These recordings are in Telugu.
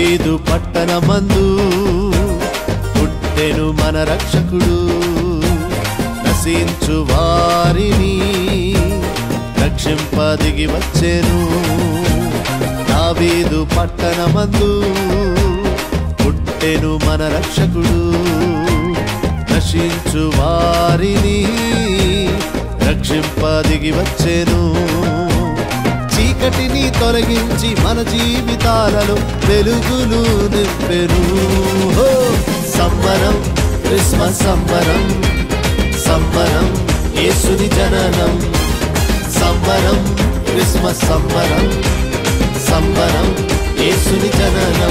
దావీదు పట్టణమందు పుట్టెను మన రక్షకుడు నశించు వారిని రక్షింపదిగి వచ్చెను దావీదు పట్టణమందు పుట్టెను మన రక్షకుడు నశించు వారిని రక్షింపదిగి వచ్చెను చీకటిని తొలగించి మన జీవితాలలో వెలుగులు నింపెను హో! సంబరం క్రిస్మస్ సంబరం సంబరం యేసుని జననం సంబరం క్రిస్మస్ సంబరం సంబరం యేసుని జననం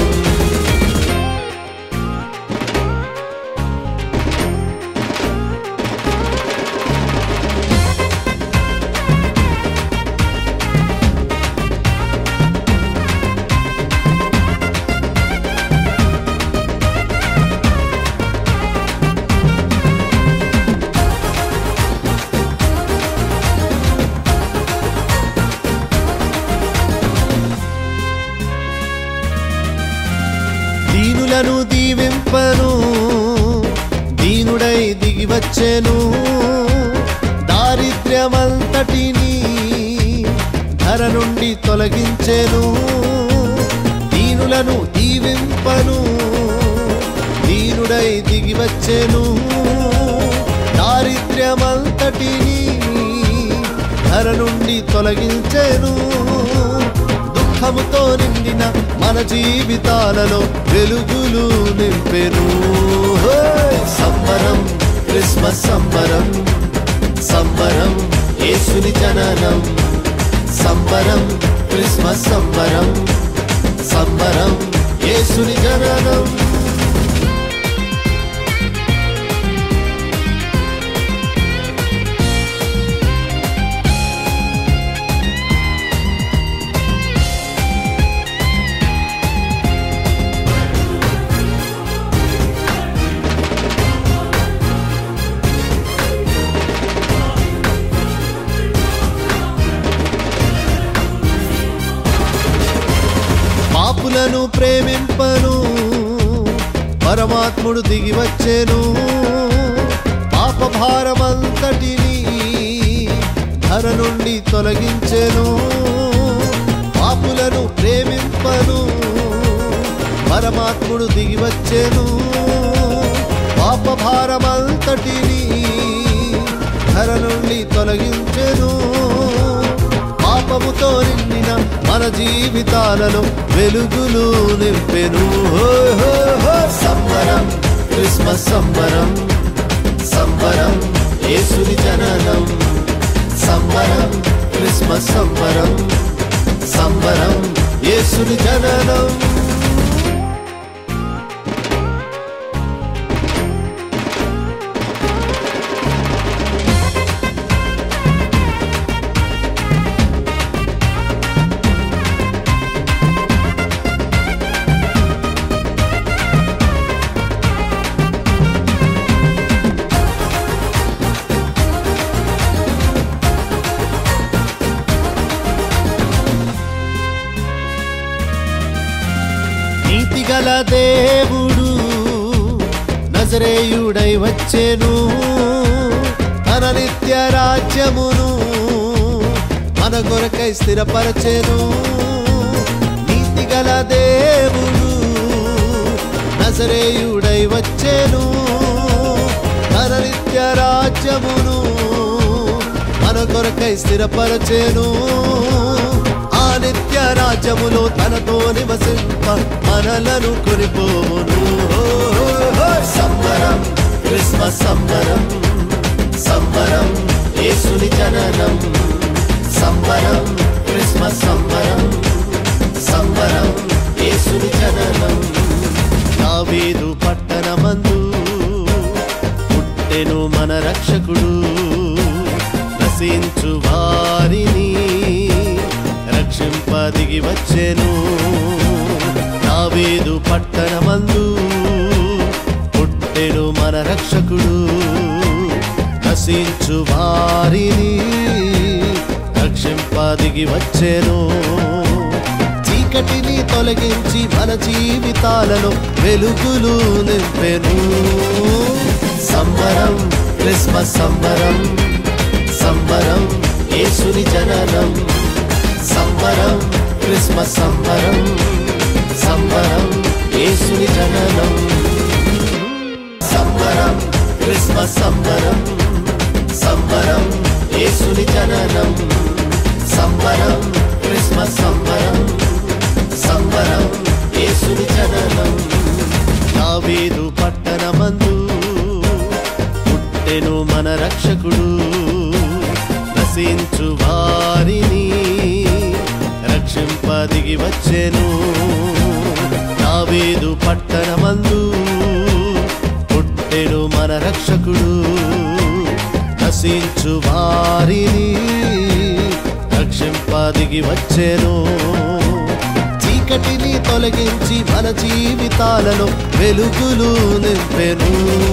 దీనులను దీవింపను దీనుడై దిగి వచ్చెను దారిద్ర్యమంతటిని ధర నుండి తొలగించెను దీనులను దీవింపను దీనుడై దిగి వచ్చెను దారిద్ర్యమంతటిని ధర నుండి తొలగించెను దుఃఖముతో నిండిన మన జీవితాలలో వెలుగులు నింపెను హే! సంబరం క్రిస్మస్ సంబరం సంబరం యేసుని జననం సంబరం క్రిస్మస్ సంబరం సంబరం యేసుని జననం పాపులను ప్రేమింపను పరమాత్ముడు దిగి వచ్చెను పాప భారమంతటిని ధర నుండి తొలగించెను పాపులను ప్రేమింపను పరమాత్ముడు దిగి వచ్చెను పాప భారమంతటిని ధర నుండి తొలగించెను పాపముతో నిండిన మన జీవితాలలో వెలుగులు నింపెను హో, హో, హో. సంబరం క్రిస్మస్ సంబరం సంబరం యేసుని జననం సంబరం క్రిస్మస్ సంబరం సంబరం యేసుని జననం నీతిగల దేవుడు నజరేయుడై వచ్చెను తన నిత్య రాజ్యమును మన కొరకై స్థిరపరచెను నీతిగల దేవుడు నజరేయుడై వచ్చెను తన నిత్య రాజ్యమును మన కొరకై స్థిరపరచెను ఆ నిత్య రాజ్యములో తనతో నివసింప మనలను కొనిపోవును హో, హో, హో. సంబరం క్రిస్మస్ సంబరం సంబరం యేసుని జననం సంబరం క్రిస్మస్ సంబరం సంబరం యేసుని జననం దావీదు పట్టణమందు పుట్టెను మన రక్షకుడు నశించు వారిని రక్షింపదిగి వచ్చెను దావీదు పట్టణమందు పుట్టెను మన రక్షకుడు నశించు వారిని రక్షింపదిగి వచ్చెను చీకటిని తొలగించి మన జీవితాలలో వెలుగులు నింపెను సంబరం క్రిస్మస్ సంబరం సంబరం యేసుని జననం సంబరం క్రిస్మస్ సంబరం సంబరం యేసుని జననం సంబరం క్రిస్మస్ సంబరం సంబరం యేసుని జననం సంబరం క్రిస్మస్ సంబరం సంబరం యేసుని జననం దావీదు పట్టణమందు పుట్టెను మన రక్షకుడు నశించు వారిని రక్షింపదిగి వచ్చెను దావీదు పట్టణమందు పుట్టెను మన రక్షకుడు నశించు వారిని రక్షింపదిగి వచ్చెను చీకటిని తొలగించి మన జీవితాలలో వెలుగులు నింపెను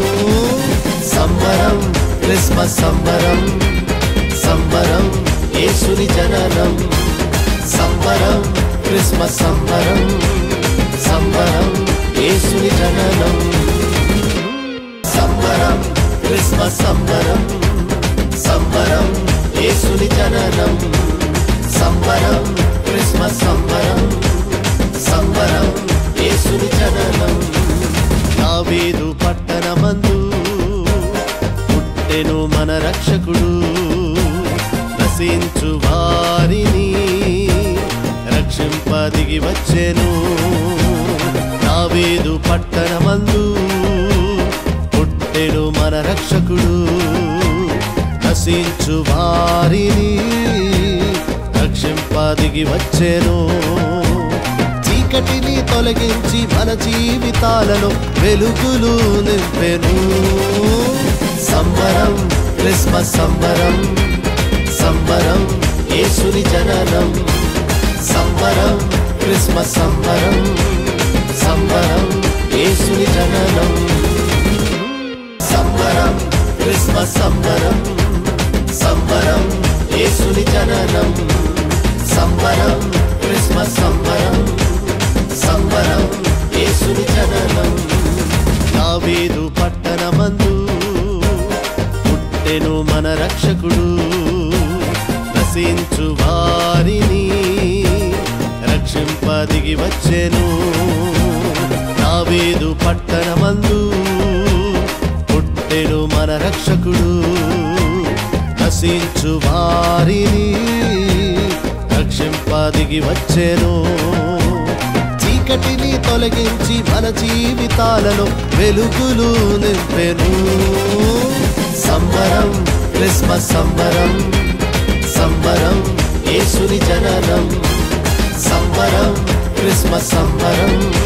సంబరం క్రిస్మస్ సంబరం సంబరం యేసుని జననం సంబరం క్రిస్మస్ సంబరం సంబరం యేసుని జననం సంబరం క్రిస్మస్ సంబరం సంబరం యేసుని జననం సంబరం క్రిస్మస్ సంబరం సంబరం యేసుని జననం దావీదు పట్టణమందు పుట్టెను మన రక్షకుడు నశించు వారిని రక్షింపదిగి వచ్చెను దావీదు పట్టణమందు పుట్టెను మన రక్షకుడు నశించు వారిని రక్షింపదిగి వచ్చెను చీకటిని తొలగించి మన జీవితాలలో వెలుగులు నింపెను సంబరం క్రిస్మస్ సంబరం సంబరం యేసుని జననం సంబరం క్రిస్మస్ సంబరం సంబరం యేసుని జననం సంబరం క్రిస్మస్ సంబరం సంబరం యేసుని జననం సంబరం క్రిస్మస్ సంబరం సంబరం యేసుని జననం దావీదు పట్టణమందు పుట్టెను మన రక్షకుడు నశించు వారిని రక్షింపదిగి వచ్చెను దావీదు పట్టణమందు పుట్టెను మన రక్షకుడు నశించు వారిని రక్షింపదిగి వచ్చెను చీకటిని తొలగించి మన జీవితాలలో వెలుగులు నింపెను సంబరం క్రిస్మస్ సంబరం సంబరం యేసుని జననం సంబరం క్రిస్మస్ సంబరం